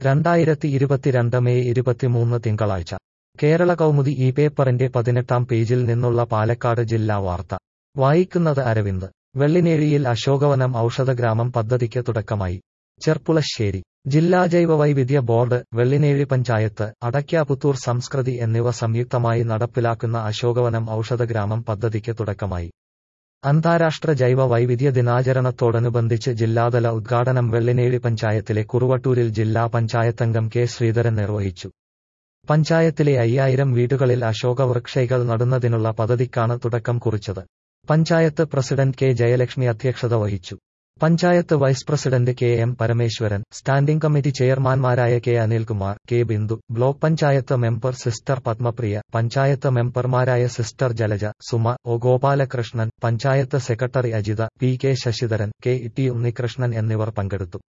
രണ്ടായിരത്തി ഇരുപത്തിരണ്ട് മെയ് ഇരുപത്തിമൂന്ന് തിങ്കളാഴ്ച കേരള കൗമുദി ഈ പേപ്പറിന്റെ പതിനെട്ടാം പേജിൽ നിന്നുള്ള പാലക്കാട് ജില്ലാ വാർത്ത വായിക്കുന്നത് അരവിന്ദ് വെള്ളിനേഴിയിൽ അശോകവനം ഔഷധഗ്രാമം പദ്ധതിക്ക് തുടക്കമായി ചെർപ്പുളശ്ശേരി ജില്ലാ ജൈവവൈവിധ്യ ബോർഡ് വെള്ളിനേഴി പഞ്ചായത്ത് അടയ്ക്കാപുത്തൂർ സംസ്കൃതി എന്നിവ സംയുക്തമായി നടപ്പിലാക്കുന്ന അശോകവനം ഔഷധഗ്രാമം പദ്ധതിക്ക് തുടക്കമായി അന്താരാഷ്ട്ര ജൈവ വൈവിധ്യ ദിനാചരണത്തോടനുബന്ധിച്ച് ജില്ലാതല ഉദ്ഘാടനം വെള്ളിനേഴി പഞ്ചായത്തിലെ കുറുവട്ടൂരിൽ ജില്ലാ പഞ്ചായത്തംഗം കെ ശ്രീധരൻ നിർവഹിച്ചു പഞ്ചായത്തിലെ അയ്യായിരം വീടുകളിൽ അശോക വൃക്ഷൈകൾ നടുന്നതിനുള്ള പദ്ധതിക്കാണ് തുടക്കം കുറിച്ചത് പഞ്ചായത്ത് പ്രസിഡന്റ് കെ ജയലക്ഷ്മി അധ്യക്ഷത വഹിച്ചു panchayat vice president K M Parameswaran standing committee ചെയർമാൻമാരായ K Anilkumar K Bindu block panchayat member sister Padmapriya panchayat മെമ്പർമാരായ sister Jalaja Suma O Gopalakrishnan panchayat secretary Ajitha P K Sasidharan K T Unnikrishnan എന്നിവർ പങ്കെടുത്തു